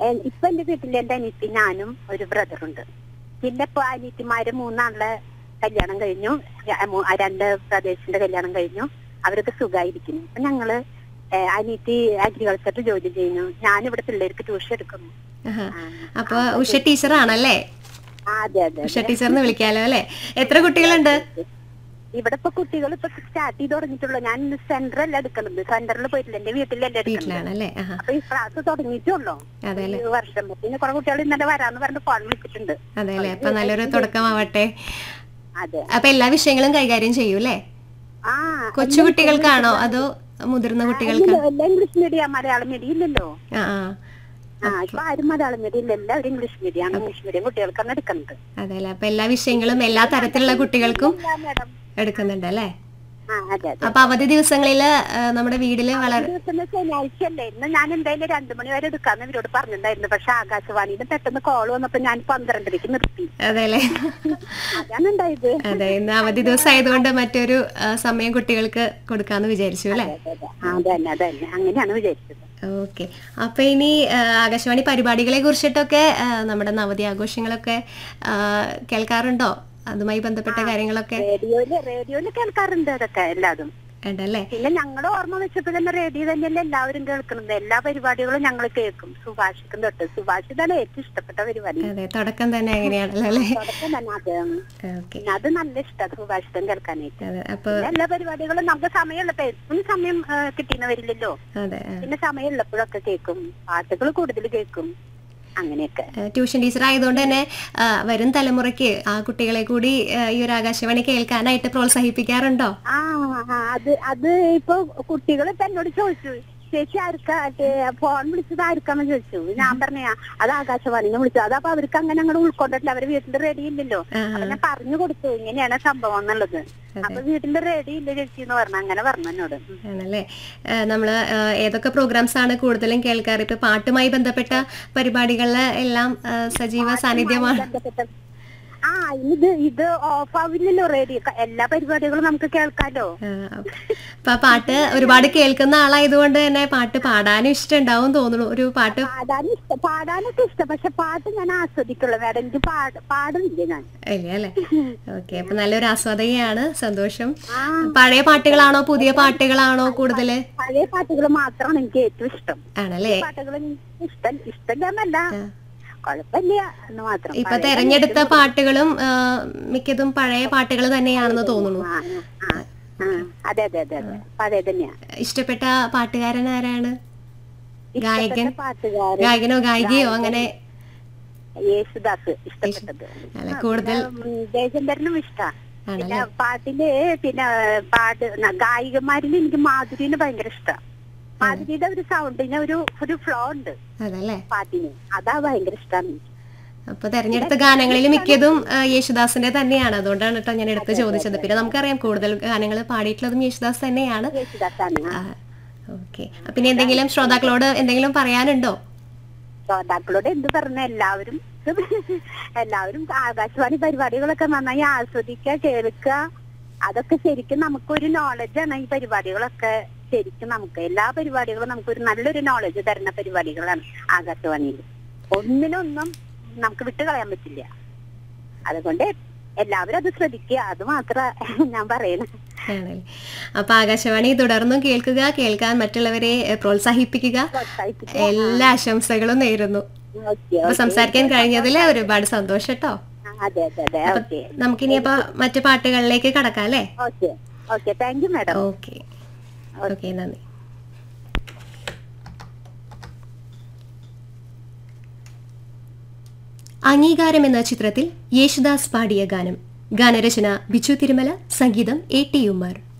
A- ഇപ്പൊ എന്റെ വീട്ടിൽ എന്റെ അനിയത്തി ഞാനും ഒരു ബ്രദറുണ്ട് പിന്നെ ഇപ്പൊ അനിയത്തിമാര് മൂന്നാളുടെ കല്യാണം കഴിഞ്ഞു ര- മൂ- ആ രണ്ട് ബ്രദേഴ്സിന്റെ കല്യാണം കഴിഞ്ഞു അവരൊക്കെ സുഖമായിരിക്കുന്നു അപ്പൊ ഞങ്ങള് ഏ, അനിയത്തി അഗ്രികൾച്ചറിൽ ജോലി ചെയ്യുന്നു ഞാനിവിടെ പിള്ളേർക്ക് ട്യൂഷൻ എടുക്കുന്നു ആഹാ. ആ, അപ്പൊ ഉഷ ടീച്ചറാണല്ലേ ആ, അതെ അതെ ഉഷ ടീച്ചർന്ന് വിളിക്കാലോ അല്ലേ എത്ര കുട്ടികളുണ്ട് ഇവിടെ ഇപ്പൊ കുട്ടികൾ ഇപ്പൊ സ്റ്റാർട്ട് ചെയ്ത് തുടങ്ങിയിട്ടുള്ളൂ ഞാൻ സെന്ററല്ല എടുക്കുന്നത് സെന്ററിൽ പോയിട്ടില്ല എന്റെ വീട്ടിലല്ല എടുക്കുന്നത് വീട്ടിലാണല്ലേ ആഹാ അപ്പൊ ഈ ക്ലാസ് തുടങ്ങിയിട്ടുള്ളൂ അതെ ഈ വർഷം പിന്നെ കുറെ കുട്ടികൾ ഇന്നലെ വരാന്ന് പറഞ്ഞ് ഫോൺ വിളിച്ചിട്ടുണ്ട് അതെ അല്ലേ അപ്പൊ നല്ലൊരു തുടക്കമാവട്ടെ അതെ അപ്പൊ എല്ലാ വിഷയങ്ങളും കൈകാര്യം ചെയ്യൂ അല്ലേ ആ കൊച്ചു കുട്ടികൾക്കാണോ അതോ മുതിർന്ന കുട്ടികൾക്ക് ഇല്ലല്ലോ, എല്ലാം ഇംഗ്ലീഷ് മീഡിയം മലയാളം മീഡിയം ഇല്ലല്ലോ ആ ആ ആ ഇപ്പൊ ആരും മലയാളം മീഡിയം ഇല്ല എല്ലാവരും ഇംഗ്ലീഷ് മീഡിയം ആണ് ഇംഗ്ലീഷ് മീഡിയം കുട്ടികൾക്കാണ് എടുക്കുന്നത് അതെ അല്ലേ അപ്പൊ എല്ലാ വിഷയങ്ങളും എല്ലാ തരത്തിലുള്ള കുട്ടികൾക്കും ഇല്ല, madam. എടുക്കുന്നുണ്ട് അല്ലേ ആ അതെ അതെ അപ്പൊ അവധി ദിവസങ്ങളില് ആ, നമ്മുടെ വീട്ടില് വളരെ ദിവസം ശനിയാഴ്ച അല്ലേ ഇന്ന് ഞാൻ എന്തായാലും രണ്ടു മണി വരെ എടുക്കാന്ന് ഇവരോട് പറഞ്ഞിട്ടുണ്ടായിരുന്നു പക്ഷെ ആകാശവാണിയിൽ പെട്ടെന്ന് കോൾ വന്നപ്പോ ഞാൻ പന്ത്രണ്ടരക്ക് നിർത്തി അതെ അല്ലേ അതാണ് ഉണ്ടായത് അതെ ഇന്ന് അവധി ദിവസം ആയതുകൊണ്ട് മറ്റൊരു ആ, സമയം കുട്ടികൾക്ക് കൊടുക്കാന്ന് വിചാരിച്ചു അല്ലേ അതെ, അതെ. ആ, അതന്നെ അതന്നെ അങ്ങനെയാണ് വിചാരിച്ചത് ഓക്കെ അപ്പൊ ഇനി ആ, ആകാശവാണി പരിപാടികളെ കുറിച്ചിട്ടൊക്കെ ആ, നമ്മുടെ നവതി ആഘോഷങ്ങളൊക്കെ ആ, കേൾക്കാറുണ്ടോ അതുമായി ബന്ധപ്പെട്ട കാര്യങ്ങളൊക്കെ റേഡിയോയില് റേഡിയോയില് കേൾക്കാറുണ്ട് അതൊക്കെ എല്ലാതും ഉണ്ടല്ലേ പിന്നെ ഞങ്ങൾ ഓർമ്മ വെച്ചപ്പോ തന്നെ റേഡിയോ തന്നെയല്ലേ എല്ലാവരും കേൾക്കുന്നത് എല്ലാ പരിപാടികളും ഞങ്ങൾ കേൾക്കും സുഭാഷിക്കും തൊട്ട് സുഭാഷിതാണ് ഏറ്റവും ഇഷ്ടപ്പെട്ട പരിപാടി അതെ തുടക്കം തന്നെ അങ്ങനെയാണല്ലോ അല്ലേ തുടക്കം തന്നെ അത് ഓക്കെ പിന്നെ അത് നല്ല ഇഷ്ടമാണ് സുഭാഷിതം കേൾക്കാനായിട്ട് അതെ അപ്പൊ പിന്നെ എല്ലാ പരിപാടികളും നമുക്ക് സമയമുള്ളപ്പോ എപ്പോഴും സമയം ആ, കിട്ടിയെന്ന് വരില്ലല്ലോ അതെ ആ. പിന്നെ സമയമുള്ളപ്പോഴൊക്കെ കേൾക്കും പാട്ടുകൾ കൂടുതൽ കേൾക്കും അങ്ങനെയൊക്കെ ആ, ട്യൂഷൻ ടീച്ചർ ആയതുകൊണ്ട് തന്നെ ആ, വരും തലമുറയ്ക്ക് ആ കുട്ടികളെ കൂടി ആ, ഈ ഒരു ആകാശവാണി കേൾക്കാനായിട്ട് പ്രോത്സാഹിപ്പിക്കാറുണ്ടോ ആ ആ, അത് അത് ഇപ്പൊ കുട്ടികൾ ഇപ്പൊ എന്നോട് ചോദിച്ചു ചേച്ചി ആർക്കാ ഏ, ഫോൺ വിളിച്ചത് ആർക്കാന്ന് ചോദിച്ചു ഞാൻ പറഞ്ഞ അത് ആകാശവാണിനെ വിളിച്ചു അതപ്പൊ അവർക്ക് അങ്ങനെ അങ്ങോട്ട് ഉൾക്കൊണ്ടിട്ടില്ല അവര് വീട്ടിൽ റെഡി ഇല്ലല്ലോ ആ, അപ്പൊ ഞാൻ പറഞ്ഞു കൊടുത്തു ഇങ്ങനെയാണ് സംഭവം എന്നുള്ളത് അപ്പൊ വീട്ടിൽ റെഡി ഇല്ല ചേച്ചി എന്ന് പറഞ്ഞു അങ്ങനെ പറഞ്ഞു എന്നോട് ഉം. ആണല്ലേ ആ, നമ്മള് ആ, ഏതൊക്കെ പ്രോഗ്രാംസ് ആണ് കൂടുതലും കേൾക്കാറ് ഇപ്പൊ പാട്ടുമായി ബന്ധപ്പെട്ട പരിപാടികളില് എല്ലാം ആ, സജീവ സാന്നിധ്യമാണ് ബന്ധപ്പെട്ട ആ ഇത് ഇത് ഓഫ് ആവില്ലല്ലോ റേഡിയോ എല്ലാ പരിപാടികളും നമുക്ക് കേൾക്കാലോ ആ, അപ്പൊ ആ പാട്ട് ഒരുപാട് കേൾക്കുന്ന ആളായതുകൊണ്ട് തന്നെ പാട്ട് പാടാനും ഇഷ്ടമുണ്ടാവും തോന്നുന്നു ഒരു പാട്ട് പാടാൻ ഇഷ്ടം പാടാനൊക്കെ ഇഷ്ടം പക്ഷെ പാട്ട് ഞാൻ ആസ്വദിക്കുള്ളൂ വേറെ എനിക്ക് പാട് പാടുന്നില്ല ഞാൻ ഇല്ല അല്ലേ ഓക്കെ അപ്പൊ നല്ലൊരു ആസ്വാദകയാണ് സന്തോഷം ആ പഴയ പാട്ടുകളാണോ പുതിയ പാട്ടുകളാണോ കൂടുതല് പഴയ പാട്ടുകൾ മാത്രമാണ് എനിക്ക് ഏറ്റവും ഇഷ്ടം ആണല്ലേ പാട്ടുകൾ എനിക്ക് ഇഷ്ടം ഇഷ്ടമില്ലെന്നല്ല കുഴപ്പമില്ല എന്ന് മാത്രം ഇപ്പൊ തെരഞ്ഞെടുത്ത പാട്ടുകളും ആ, മിക്കതും പഴയ പാട്ടുകൾ തന്നെയാണെന്ന് തോന്നുന്നു ആ, ആ, ആ. അതെ അതെ അതെ അതെ പഴയ തന്നെയാ ഇഷ്ടപ്പെട്ട പാട്ടുകാരൻ ആരാണ് ഗായകൻ ഇഷ്ടപ്പെട്ട പാട്ടുകാരൻ ഗായകനോ ഗായികയോ അങ്ങനെ യേശുദാസ് ഇഷ്ടപ്പെട്ടത് അല്ല കൂടുതൽ ഉം, ജയചന്ദ്രനും ഇഷ്ടാ ആണല്ലേ പിന്നെ പാട്ടില് പിന്നെ പാട്ട് ന- ഗായികമാരിൽ എനിക്ക് മാധുരിനെ ഭയങ്കര ഇഷ്ടാ മാധുരിയുടെ ഒരു സൗണ്ടിന് ഒരു ഒരു ഫ്ലോ ഉണ്ട് അതല്ലേ പാട്ടിന് അതാ ഭയങ്കര ഇഷ്ടമാണ് എനിക്ക് അപ്പൊ തെരഞ്ഞെടുത്ത ഗാനങ്ങളിൽ മിക്കതും ആ, യേശുദാസിന്റെ തന്നെയാണ് അതുകൊണ്ടാണ് കേട്ടോ ഞാൻ എടുത്ത് ചോദിച്ചത് പിന്നെ നമുക്കറിയാം കൂടുതൽ ഗാനങ്ങൾ പാടിയിട്ടുള്ളതും യേശുദാസ് തന്നെയാണ് യേശുദാസാണ് ആ. ഓക്കെ പിന്നെ എന്തെങ്കിലും ശ്രോതാക്കളോട് എന്തെങ്കിലും പറയാനുണ്ടോ ശ്രോതാക്കളോട് എന്ത് പറഞ്ഞ എല്ലാവരും എല്ലാവരും ആകാശവാണി പരിപാടികളൊക്കെ നന്നായി ആസ്വദിക്കുക കേൾക്കുക അതൊക്കെ ശരിക്കും നമുക്കൊരു നോളജാണ് ഈ പരിപാടികളൊക്കെ ശരിക്കും നമുക്ക് എല്ലാ പരിപാടികളും നമുക്കൊരു നല്ലൊരു നോളജ് തരുന്ന പരിപാടികളാണ് ആകാശവാണിയിൽ ഒന്നിനൊന്നും നമുക്ക് വിട്ടുകളയാൻ പറ്റില്ല അതുകൊണ്ട് എല്ലാവരും അത് ശ്രദ്ധിക്കുക അത് മാത്ര ഞാൻ പറയുന്നത് ആണല്ലേ അപ്പൊ ആകാശവാണി തുടർന്നും കേൾക്കുക കേൾക്കാൻ മറ്റുള്ളവരെ എ, പ്രോത്സാഹിപ്പിക്കുക പ്രോത്സാഹിപ്പിക്കുക. എല്ലാ ആശംസകളും നേരുന്നു ഓക്കെ അപ്പൊ സംസാരിക്കാൻ കഴിഞ്ഞതിൽ ഒരുപാട് സന്തോഷം കേട്ടോ അതെ അതെ അതെ ഓക്കെ നമുക്കിനി അപ്പൊ മറ്റു പാട്ടുകളിലേക്ക് കടക്കാം അല്ലേ okay okay thank you madam okay okay നന്ദി അംഗീകാരം എന്ന ചിത്രത്തിൽ യേശുദാസ് പാടിയ ഗാനം ഗാനരചന ബിച്ചു തിരുമല സംഗീതം എ ടി ഉമാർ